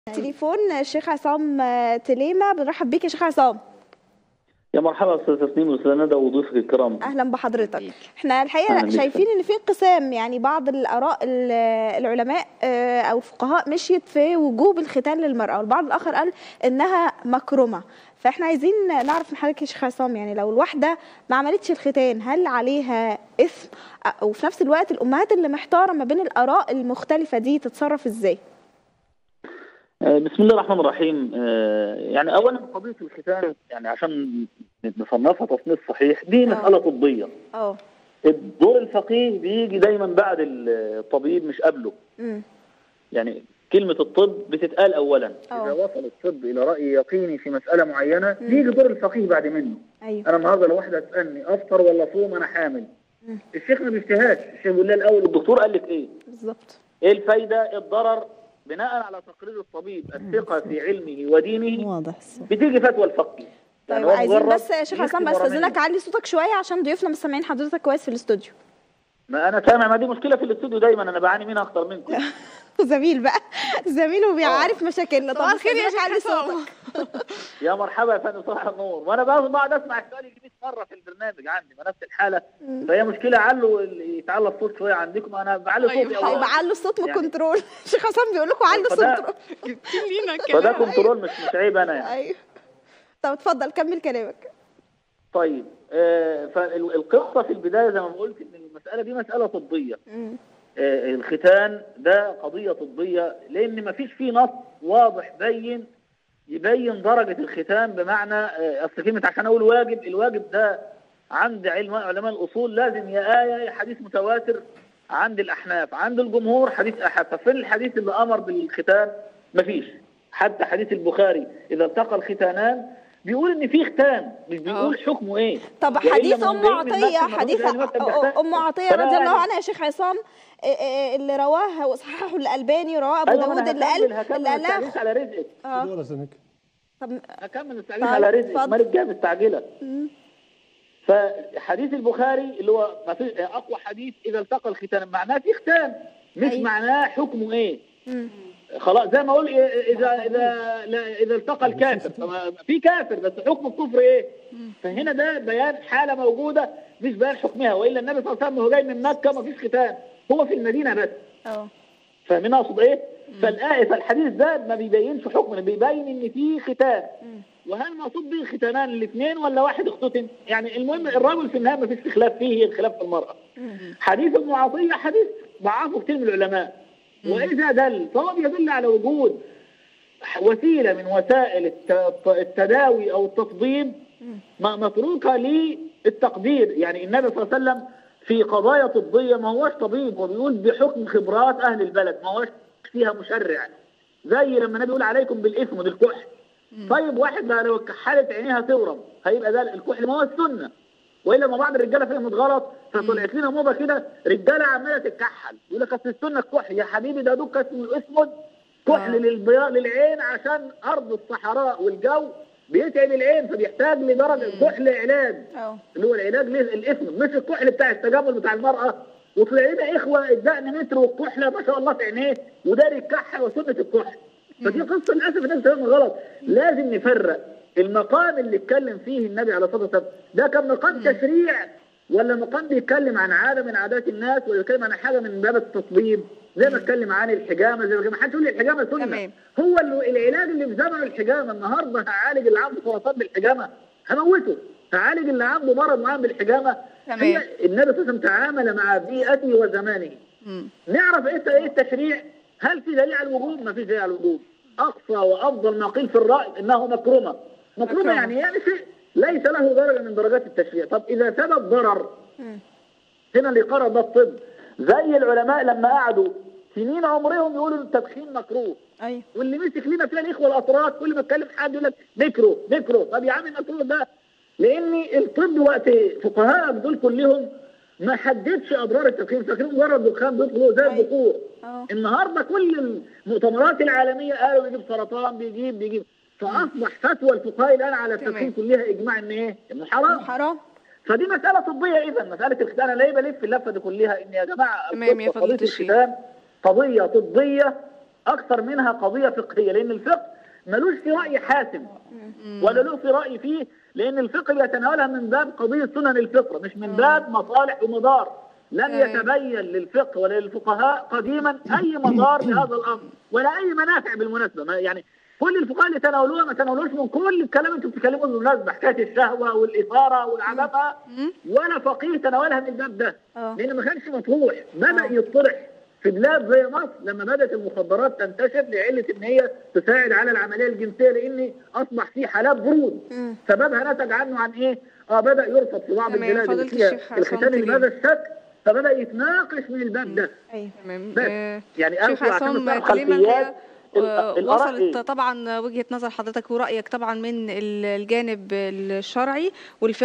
تليفون الشيخ عصام تليمة بنرحب بيك يا شيخ عصام يا مرحبا استاذ تسنيم واستاذ ندى وضيوفك الكرام اهلا بحضرتك احنا الحقيقه أهلا بيك. شايفين ان في انقسام يعني بعض الاراء ال- العلماء آه، او الفقهاء مشيت في وجوب الختان للمراه والبعض الاخر قال انها مكرمه فاحنا عايزين نعرف من حضرتك يا شيخ عصام يعني لو الواحده ما عملتش الختان هل عليها اثم أ- وفي نفس الوقت الامهات اللي محتاره ما بين الاراء المختلفه دي تتصرف ازاي آه، بسم الله الرحمن الرحيم آه، يعني اولا قضيه الختان يعني عشان نصنفها تصنيف صحيح دي آه. مساله طبيه اه الدور الفقيه بيجي دايما بعد الطبيب مش قبله امم يعني كلمه الطب بتتقال اولا آه. اذا وصل الطب الى راي يقيني في مساله معينه مم. بيجي دور الفقيه بعد منه ايوه انا النهارده لو واحده تسالني افطر ولا اصوم انا حامل مم. الشيخ ما بيفتهاش الشيخ بيقول لها الاول الدكتور قال لك ايه بالظبط ايه الفايده الضرر بناء على تقرير الطبيب الثقه في علمه ودينه واضح الصوت بتيجي فتوى الفقيه طيب هو عايزين مجرد بس يا شيخ عصام يكتب ورا بستاذنك منه. علي صوتك شويه عشان ضيوفنا مش سامعين حضرتك كويس في الاستوديو ما انا سامع ما دي مشكله في الاستوديو دايما انا بعاني منها اكتر منكم زميل بقى زميل وبيعرف مشاكلنا صباح الخير يا بستأذنك شيخ علي عصام. صوتك يا مرحبا يا فندم صباح النور وانا بقعد بقعد اسمع السؤال يجي 100 مره في البرنامج عندي ما نفس الحاله فهي مشكله علوا اللي يتعلى الصوت شويه عندكم انا بعلي طيب، صوتي حاضر. أوقات. هيبقى علوا الصوت من يعني- الكنترول شيخ عصام بيقول لكم علوا الصوت فده- كنترول. جبتي لينا فده كمان كنترول مش مش عيب انا يعني ايوه طب اتفضل كمل كلامك طيب آه فالقصه في البدايه زي ما قلت ان المساله دي مساله طبيه مم. آه، الختان ده قضية طبية لأن ما فيش فيه نص واضح بين يبين درجة الختان بمعنى آه، أصل كلمة عشان أقول واجب الواجب ده عند علم علماء الأصول لازم يا آية يا حديث متواتر عند الأحناف عند الجمهور حديث أحد ففين الحديث اللي أمر بالختان مفيش حتى حديث البخاري إذا التقى الختانان بيقول إن في ختان مش بيقول حكمه إيه طب وإلا حديث من ام بين عطيه الناس الموجودة حديث اللي مثلا بيختان. ام عطيه فلا رضي الله يعني- عنها يا شيخ عصام إيه إيه اللي رواه وصححه الالباني رواه ابو أيوة ما داود أنا اللي هكمل قال هكمل اللي قالها التعليق على رزقك اه ولا سنك طب هكمل التعليق طيب، على رزق اتفضل. مال الجهه مستعجله مم. فحديث البخاري اللي هو ما في اقوى حديث اذا التقى الختان معناه في ختان مش أيوة. معناه حكمه ايه مم. خلاص زي ما اقول إيه- اذا اذا لا اذا التقى الكافر طب في كافر بس حكم الكفر ايه فهنا ده بيان حاله موجوده مش بيان حكمها والا النبي صلى الله عليه وسلم هو جاي من مكه ما فيش ختان هو في المدينه بس اه فاهمين اقصد ايه؟ فالآية فالحديث ده ما بيبينش حكم بيبين ان في ختان وهل مقصود به ختانان الاثنين ولا واحد اختتن؟ يعني المهم الرجل في النهايه ما فيش خلاف فيه هي الخلاف في المراه. حديث المعاطيه حديث ضعفه كتير من العلماء واذا دل فهو بيدل على وجود وسيله من وسائل الت- التداوي او التطبيب م- متروكه للتقدير يعني النبي صلى الله عليه وسلم في قضايا طبيه ما هوش طبيب هو بيقول بحكم خبرات اهل البلد ما هوش فيها مشرع زي لما النبي يقول عليكم بالاثم والكحل طيب واحد بقى لو كحلت عينيها تورم هيبقى ده الكحل ما هو السنه والا ما بعض الرجاله فهمت غلط فطلعت لنا موضه كده رجاله عماله تتكحل يقول لك اصل السنه الكحل يا حبيبي ده دوك اسمه الاسود كحل للبياض للعين عشان ارض الصحراء والجو بيتعب العين فبيحتاج لدرجه كحل علاج اه اللي هو العلاج للاسم مش الكحل بتاع التجمل بتاع المراه وطلع لنا اخوه الدقن متر والكحله ما شاء الله في عينيه وداري الكحه وسنه الكحل فدي قصه للاسف الناس فاهمها غلط لازم نفرق المقام اللي اتكلم فيه النبي عليه الصلاه والسلام ده كان مقام تشريع ولا مقام بيتكلم عن عاده من عادات الناس ولا بيتكلم عن حاجه من باب التطبيب زي ما اتكلم عن الحجامه زي ما حدش يقول لي الحجامه سنه تمام. هو اللي العلاج اللي في زمن الحجامه النهارده هعالج اللي عنده سرطان بالحجامه هموته هعالج اللي عنده مرض معين بالحجامه تمام. هي النبي صلى الله عليه وسلم تعامل مع بيئته وزمانه مم. نعرف ايه ايه التشريع هل في دليل على الوجوب ما في دليل على الوجوب اقصى وافضل ما قيل في الراي انه مكرمه مكرمه مكرمة. يعني يعني شيء ليس له درجه من درجات التشريع طب اذا ثبت ضرر هنا اللي قرر ده الطب زي العلماء لما قعدوا سنين عمرهم يقولوا التدخين مكروه ايوه واللي مسك لنا فيها الاخوه الاطراف كل ما اتكلم حد يقول لك ميكرو ميكرو طب يا عم الميكرو ده لان الطب وقت فقهاء دول كلهم ما حددش اضرار التدخين فاكرين مجرد دخان بيدخلوا زي أيوة. البخور اه النهارده كل المؤتمرات العالميه قالوا بيجيب سرطان بيجيب بيجيب فاصبح فتوى الفقهاء الان على التدخين تمام. كلها اجماع ان ايه؟ انه حرام حرام فدي مسألة طبية إذا مسألة الختان أنا ليه بلف اللفة دي كلها إن يا جماعة تمام يا القصة فضيلة قضية الشيخ. الختان قضية طبية اكثر منها قضيه فقهيه لان الفقه ملوش في راي حاسم ولا له في راي فيه لان الفقه بيتناولها من باب قضيه سنن الفطره مش من باب مصالح ومضار لم أيوة. يتبين للفقه ولا للفقهاء قديما اي مضار لهذا الامر ولا اي منافع بالمناسبه ما يعني كل الفقهاء اللي تناولوها ما تناولوش من كل الكلام اللي انتم بتتكلموا بالمناسبه حكايه الشهوه والاثاره والعلامه ولا فقيه تناولها من الباب ده آه. لان ما كانش مطروح بدا يطرح في بلاد زي مصر لما بدات المخدرات تنتشر لعله ان هي تساعد على العمليه الجنسيه لان اصبح في حالات برود مم. سببها نتج عنه عن ايه؟ اه بدا يرفض في بعض تمام. البلاد اللي فضيلة فيها الشيخ عصام الختان تجيب. بهذا الشكل فبدا يتناقش من الباب ده ايوه تمام بس آه، يعني شيخ أرجو عشان عصام نفهم كلمة خلفيات ال- آه، الآراء وصلت إيه؟ طبعا وجهة نظر حضرتك ورأيك طبعا من ال- الجانب الشرعي والفقهي